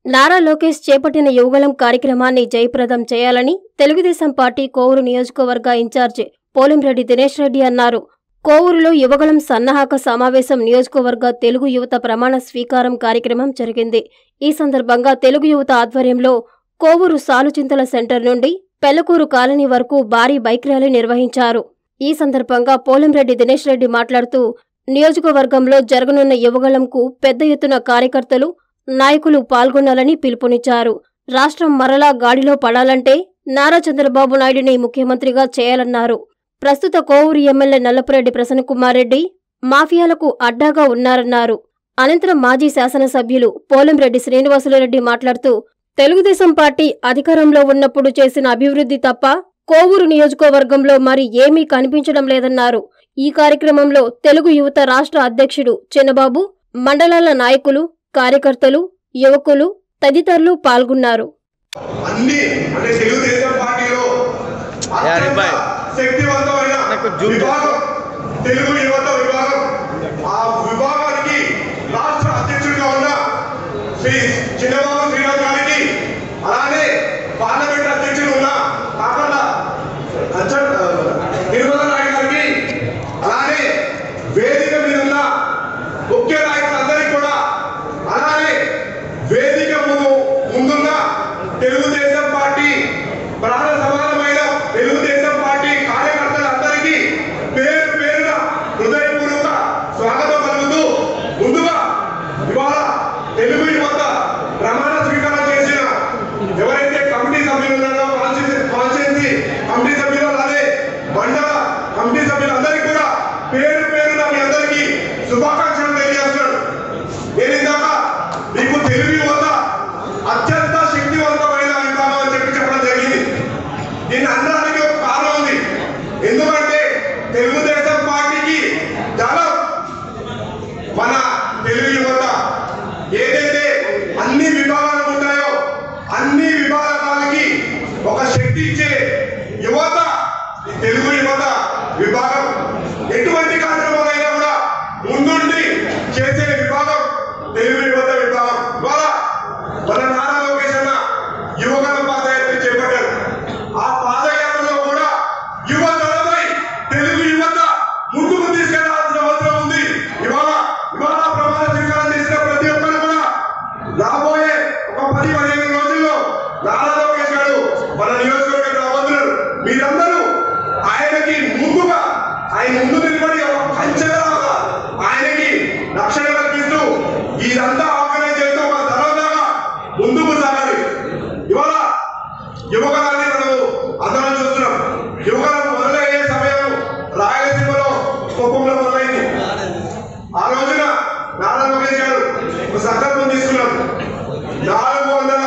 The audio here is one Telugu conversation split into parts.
నారా లోకేష్ చేపట్టిన యువగలం కార్యక్రమాన్ని జయప్రదం చేయాలని తెలుగుదేశం పార్టీ కోవూరు నియోజకవర్గ ఇన్ఛార్జి పోలింరెడ్డి దినేష్ రెడ్డి అన్నారు కోవూరులో యువగలం సన్నాహక సమావేశం నియోజకవర్గ తెలుగు యువత ప్రమాణ స్వీకారం కార్యక్రమం జరిగింది ఈ సందర్భంగా తెలుగు యువత ఆధ్వర్యంలో కోవూరు సాలుచింతల సెంటర్ నుండి పెళ్లకూరు కాలనీ వరకు భారీ బైక్ ర్యాలీ నిర్వహించారు ఈ సందర్భంగా పోలింరెడ్డి దినేష్ రెడ్డి మాట్లాడుతూ నియోజకవర్గంలో జరగనున్న యువగళంకు పెద్ద ఎత్తున కార్యకర్తలు నాయకులు పాల్గొనాలని పిలుపునిచ్చారు రాష్ట్రం మరలా గాడిలో పడాలంటే నారా చంద్రబాబు నాయుడిని ముఖ్యమంత్రిగా చేయాలన్నారు ప్రస్తుత కోవూరు ఎమ్మెల్యే నల్లపురెడ్డి ప్రసన్నకుమార్ రెడ్డి మాఫియాలకు అడ్డాగా ఉన్నారన్నారు అనంతరం మాజీ శాసనసభ్యులు పోలంరెడ్డి శ్రీనివాసులరెడ్డి మాట్లాడుతూ తెలుగుదేశం పార్టీ అధికారంలో ఉన్నప్పుడు చేసిన అభివృద్ధి తప్ప కోవూరు నియోజకవర్గంలో మరి ఏమీ కనిపించడం లేదన్నారు ఈ కార్యక్రమంలో తెలుగు యువత రాష్ట్ర అధ్యక్షుడు చిన్నబాబు మండలాల నాయకులు కార్యకర్తలు యువకులు తదితరులు పాల్గొన్నారు అన్ని అంటే తెలుగుదేశం పార్టీలో యా, అత్యంత రిబాయ్. శక్తివంతమైన నాకు జూమ్ విభాగం తెలుగు యువత విభాగం ఆ విభాగానికి రాష్ట్ర అధ్యక్షుడిగా ఉన్న శ్రీ చిన్నబాబు శ్రీరామ్ గారికి అలానే పార్లమెంట్ అధ్యక్షుడు ఉన్న కాకుండా అచ్చ- నిర్మలా నాయుడు గారికి అలానే వేదిక మీద ఉన్న ముఖ్య నాయకులందరికీ కూడా అలానే వేదిక ముందు ముందున్న తెలుగుదేశం పార్టీ ప్రాణ సమానమైన తెలుగుదేశం పార్టీ కార్యకర్తలందరికీ పేరు పేరున హృదయపూర్వక స్వాగతం పలుకుతూ ముందుగా ఇవాళ తెలుగు యువత ప్రమాణ స్వీకారం చేసిన ఎవరైతే కమిటీ సభ్యులు ఉన్నారో కాన్స్టిట్యూన్సీ కమిటీ సభ్యులు అలాగే మండల కమిటీ సభ్యులందరికీ కూడా పేరు పేరున మీ అందరికీ శుభాకాంక్షలు తెలియజేస్తున్నాను నేను ఇందాక మీకు తెలుగు యువత అత్యంత శక్తివంతమైన విభాగం అని చెప్పి చెప్పడం జరిగింది దీన్ని అనడానికి ఒక కారణం ఉంది ఎందుకంటే తెలుగుదేశం పార్టీకి దళం మన తెలుగు యువత ఏదైతే అన్ని విభాగాలు ఉంటాయో అన్ని విభాగాలకి ఒక శక్తి ఇచ్చే యువత ఈ తెలుగు యువత విభాగం ఎటువంటి కార్యక్రమాలైనా కూడా ముందుండి చేసే విభాగం తెలుగు యువత విభాగం ఇవాళ మన నారా లోకేష్ అన్న యువగల పాదయాత్ర చేపట్టారు ఆ పాదయాత్రలో కూడా యువతలపై తెలుగు యువత ముందుకు తీసుకెళ్లాల్సిన అవసరం ఉంది ఇవాళ ఇవాళ ప్రమాణ స్వీకారం చేసిన ప్రతి ఒక్కరు కూడా రాబోయే ఒక పది పదిహేను రోజుల్లో నారా లోకేష్ గారు మన నియోజకవర్గం రాబోతున్నారు మీరందరూ ఆయనకి ముందుగా ఆయన ముందు నిలబడి ఒక కంచెలాగా ఆయనకి రక్షణ కల్పిస్తూ ఇదంతా ఆర్గనైజ్ చేస్తూ ఒక దళంలాగా ముందుకు సాగాలి ఇవాళ యువకులని మనం అందరం చూస్తున్నాం యువకులు మొదలయ్యే సమయం రాయలసీమలో కుప్పంలో మొదలైంది ఆ రోజున నారా లోకేష్ గారు ఒక సంకల్పం తీసుకున్నారు నాలుగు వందల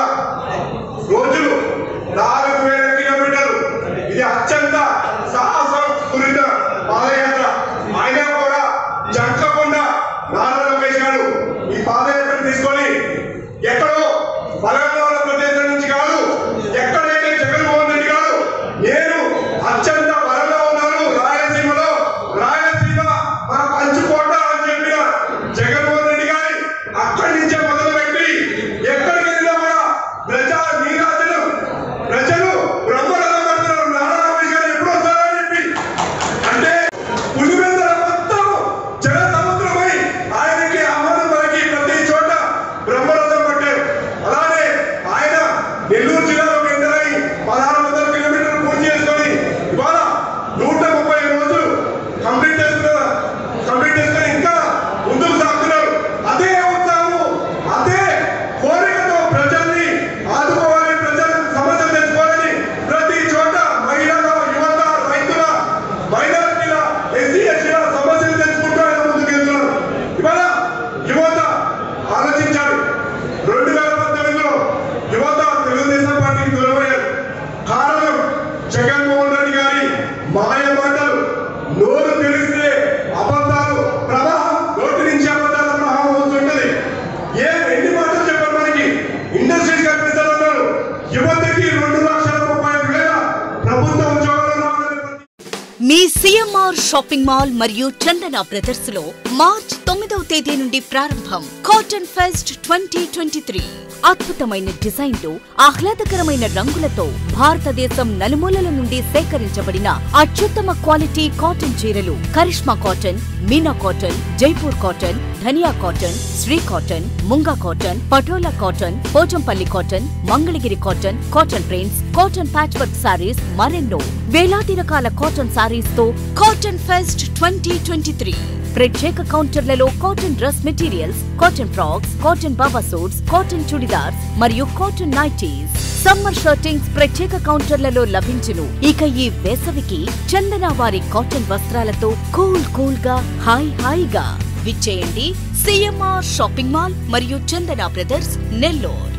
రోజులు నాలుగు వేల కిలోమీటర్లు ఇది అత్యంత సాహసం పూరిత పాదయాత్ర అయినా కూడా జంకకుండా నారా లోకేష్ గారు ఈ పాదయాత్ర తీసుకొని ఎక్కడో బలంగా ఉన్న ప్రదేశం నుంచి కాదు ఎక్కడైతే జగన్మోహన్ రెడ్డి గారు నేను అత్యంత బలంగా ఉన్నాను రాయలసీమలో రాయలసీమ మన పంచుకోట అని చెప్పిన జగన్మోహన్ రెడ్డి గారి అక్కడి నుంచే మొదలుపెట్టి ఎక్కడికి వెళ్ళినా కూడా ప్రజా నీరాజనం ప్రజలు బ్రహ్మరథం పడుతున్నారు నారా లోకేష్ గారు ఎప్పుడు వస్తారని చెప్పి అంటే పులివెందుల మొత్తం జన సముద్రమై ఆయనకి ఆహ్వానం పలికి ప్రతి చోట బ్రహ్మరథం పట్టారు అలానే ఆయన నెల్లూరు జిల్లాలో ఎంటర్ అయి పదహారు వందల కిలోమీటర్లు పూర్తి చేసుకొని ఇవాళ నూట ముప్పై రోజులు కంప్లీట్ చేసుకున్న కంప్లీట్ చేసుకొని ఇంకా ముందుకు సాగుతున్నారు అదే ఉత్సాహం అదే కోరికతో ప్రజల్ని ఆదుకోవాలి ప్రజల సమస్యలు తెలుసుకోవాలని ప్రతి చోట మహిళల యువత రైతుల మైనారిటీల ఎస్సీ ఎస్టీల సమస్యలు తెలుసుకుంటూ ఆయన ముందుకు వెళ్తున్నారు ఇవాళ యువత ఆలోచించాలి రెండు వేల పద్దెనిమిదిలో యువత తెలుగుదేశం పార్టీకి దూరమయ్యారు కారణం జగన్మోహన్ రెడ్డి గారి మాయ మాటలు నోరు తెలిస్తే అబద్ధాలు ప్రవాహం నోటి నుంచి అబద్ధాల ప్రవాహం వస్తుంటది ఏ ఎన్ని మాటలు చెప్పారు మనకి ఇండస్ట్రీస్ కల్పిస్తారన్నారు యువతకి రెండు లక్షల ముప్పై ఐదు వేల ప్రభుత్వ ఉద్యోగాలు రావాలని ప్రతి మీ సిఎంఆర్ షాపింగ్ మాల్ మరియు చందన బ్రదర్స్ లో మార్చ్ తొమ్మిదవ తేదీ నుండి ప్రారంభం cotton fest twenty twenty three అద్భుతమైన డిజైన్లు ఆహ్లాదకరమైన రంగులతో భారతదేశం నలుమూలల నుండి సేకరించబడిన అత్యుత్తమ క్వాలిటీ కాటన్ చీరలు Karishma cotton Meena cotton Jaipur cotton Dhaniya cotton Shri cotton Munga cotton Patola cotton Pochampalli cotton Mangalagiri cotton cotton prints cotton patch work saris మరెన్నో వేలాది రకాల కాటన్ సారీస్ తో cotton fest twenty twenty three ప్రత్యేక కౌంటర్లలో cotton dress materials cotton frocks cotton baba suits cotton churidars మరియు కాటన్ నైటీస్ సమ్మర్ షర్టింగ్స్ ప్రత్యేక కౌంటర్లలో లభించును ఇక ఈ వేసవికి చందన వారి కాటన్ వస్త్రాలతో కూల్ కూల్ గా హాయ్ హాయిగా విచ్చేయండి సిఎంఆర్ షాపింగ్ మాల్ మరియు చందన బ్రదర్స్ నెల్లూరు